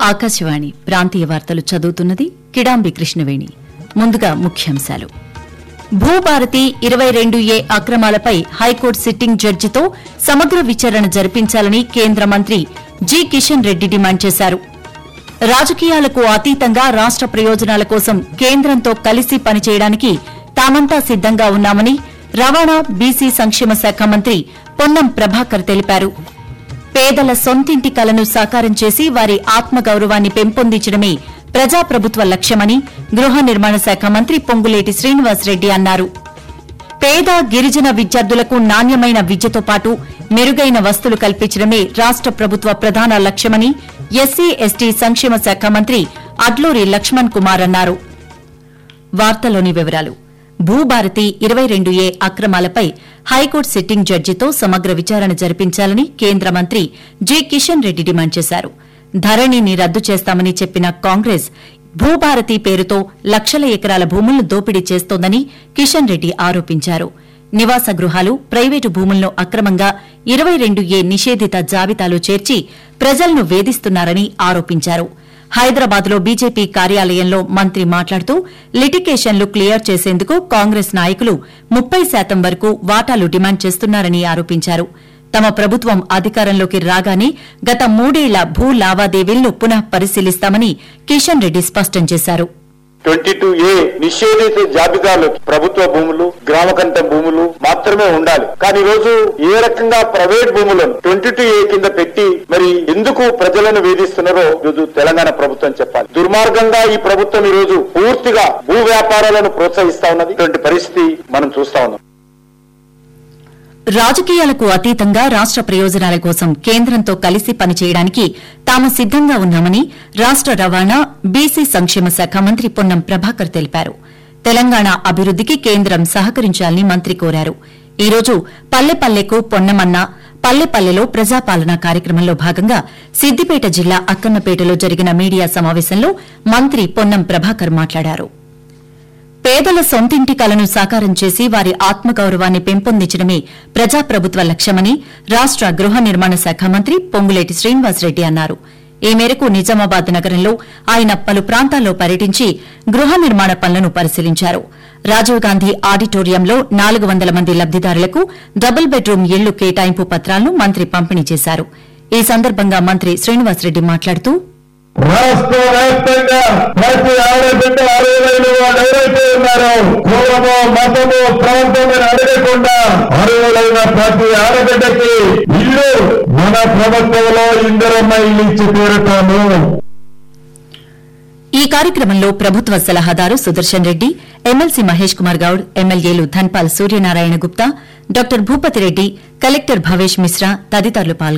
ఆకాశవాణి ప్రాంతీయ వార్తలు చదువుతున్నది కిడాంబి కృష్ణవేణి ముందుగా ముఖ్యాంశాలు భూభారతి ఇరవై రెండు ఏ అక్రమాలపై హైకోర్టు సిట్టింగ్ జడ్జితో సమగ్ర విచారణ జరిపించాలని కేంద్ర మంత్రి జి కిషన్ రెడ్డి డిమాండ్ చేశారు రాజకీయాలకు అతీతంగా రాష్ట ప్రయోజనాల కోసం కేంద్రంతో కలిసి పనిచేయడానికి తామంతా సిద్దంగా ఉన్నామని రవాణా బీసీ సంక్షేమ శాఖ మంత్రి పొన్నం ప్రభాకర్ తెలిపారు పేదల సొంతింటి కలను సాకారం చేసి వారి ఆత్మగౌరవాన్ని పెంపొందించడమే ప్రజాప్రభుత్వ లక్ష్యమని గృహ నిర్మాణ శాఖ మంత్రి పొంగులేటి శ్రీనివాసరెడ్డి అన్నారు పేద గిరిజన విద్యార్థులకు నాణ్యమైన విద్యతో పాటు మెరుగైన వస్తువులు కల్పించడమే రాష్ట ప్రభుత్వ ప్రధాన లక్ష్యమని ఎస్సీ ఎస్టీ సంక్షేమ శాఖ మంత్రి అడ్లూరి లక్ష్మణ్ కుమార్ అన్నారు వార్తలోని వివరాలు భూభారతి ఇరవై రెండు ఏ అక్రమాలపై హైకోర్టు సిట్టింగ్ జడ్జితో సమగ్ర విచారణ జరిపించాలని కేంద్ర మంత్రి జి కిషన్ రెడ్డి డిమాండ్ చేశారు ధరణిని రద్దు చేస్తామని చెప్పిన కాంగ్రెస్ భూభారతి పేరుతో లక్షల ఎకరాల భూములను దోపిడీ చేస్తోందని కిషన్ రెడ్డి ఆరోపించారు నివాస గృహాలు ప్రైవేటు భూములను అక్రమంగా ఇరవై రెండు ఏ నిషేధిత జాబితాలో చేర్చి ప్రజలను వేధిస్తున్నారని ఆరోపించారు హైదరాబాద్ లో బీజేపీ కార్యాలయంలో మంత్రి మాట్లాడుతూ లిటికేషన్లు క్లియర్ చేసేందుకు కాంగ్రెస్ నాయకులు ముప్పై శాతం వరకు వాటాలు డిమాండ్ చేస్తున్నారని ఆరోపించారు తమ ప్రభుత్వం అధికారంలోకి రాగానే గత మూడేళ్ల భూ లావాదేవీలను పునః పరిశీలిస్తామని కిషన్ రెడ్డి స్పష్టం చేశారు ట్వంటీ టూ ఏ నిషేధిత జాబితాలో ప్రభుత్వ భూములు గ్రామకంఠ భూములు మాత్రమే ఉండాలి కానీ ఈ రోజు ఏ రకంగా ప్రైవేట్ భూములను ట్వంటీ టూ ఏ కింద పెట్టి మరి ఎందుకు ప్రజలను వేధిస్తున్నారో ఈరోజు తెలంగాణ ప్రభుత్వం చెప్పాలి దుర్మార్గంగా ఈ ప్రభుత్వం ఈ రోజు పూర్తిగా భూ వ్యాపారాలను ప్రోత్సహిస్తా ఉన్నది ఇటువంటి పరిస్థితి మనం చూస్తా ఉన్నాం రాజకీయాలకు అతీతంగా రాష్ట ప్రయోజనాల కోసం కేంద్రంతో కలిసి పనిచేయడానికి తాము సిద్దంగా ఉన్నామని రాష్ట రవాణా బీసీ సంక్షేమ శాఖ మంత్రి పొన్నం ప్రభాకర్ తెలిపారు తెలంగాణ అభివృద్దికి కేంద్రం సహకరించాలని మంత్రి కోరారు ఈ రోజు పల్లెపల్లెకు పొన్నమన్న పల్లెపల్లెలో ప్రజాపాలన కార్యక్రమంలో భాగంగా సిద్దిపేట జిల్లా అక్కన్నపేటలో జరిగిన మీడియా సమావేశంలో మంత్రి పొన్నం ప్రభాకర్ మాట్లాడారు పేదల సొంతింటి కలను సాకారం చేసి వారి ఆత్మగౌరవాన్ని పెంపొందించడమే ప్రజాప్రభుత్వ లక్ష్యమని రాష్ట గృహ నిర్మాణ శాఖ మంత్రి పొంగులేటి శ్రీనివాసరెడ్డి అన్నారు ఈ మేరకు నిజామాబాద్ నగరంలో ఆయన పలు ప్రాంతాల్లో పర్యటించి గృహ నిర్మాణ పనులను పరిశీలించారు రాజీవ్ గాంధీ ఆడిటోరియంలో నాలుగు వందల మంది లబ్దిదారులకు డబుల్ బెడ్రూమ్ ఇళ్లు కేటాయింపు పత్రాలను మంత్రి పంపిణీ చేశారు ఈ సందర్భంగా మంత్రి శ్రీనివాసరెడ్డి మాట్లాడుతూ రాష్ట్ర వ్యాప్తంగా ప్రతి ఆడబిడ్డ అర్హులైన వాళ్ళు ఎవరైతే ఉన్నారో కులము మతము ప్రాంతం అని అడగకుండా అర్హులైన ప్రతి ఆడబిడ్డకి ఇల్లు మన ప్రభుత్వంలో ఇందిరమ్మ ఇల్లు ఇచ్చి తీరుతాము ఈ కార్యక్రమంలో ప్రభుత్వ సలహాదారు సుదర్శన్ రెడ్డి ఎమ్మెల్సీ మహేష్ కుమార్ గౌడ్ ఎమ్మెల్యేలు ధన్పాల్ సూర్యనారాయణ గుప్తా డాక్టర్ భూపతిరెడ్డి కలెక్టర్ భవేష్ మిశ్రా తదితరులు పాల్గొన్నారు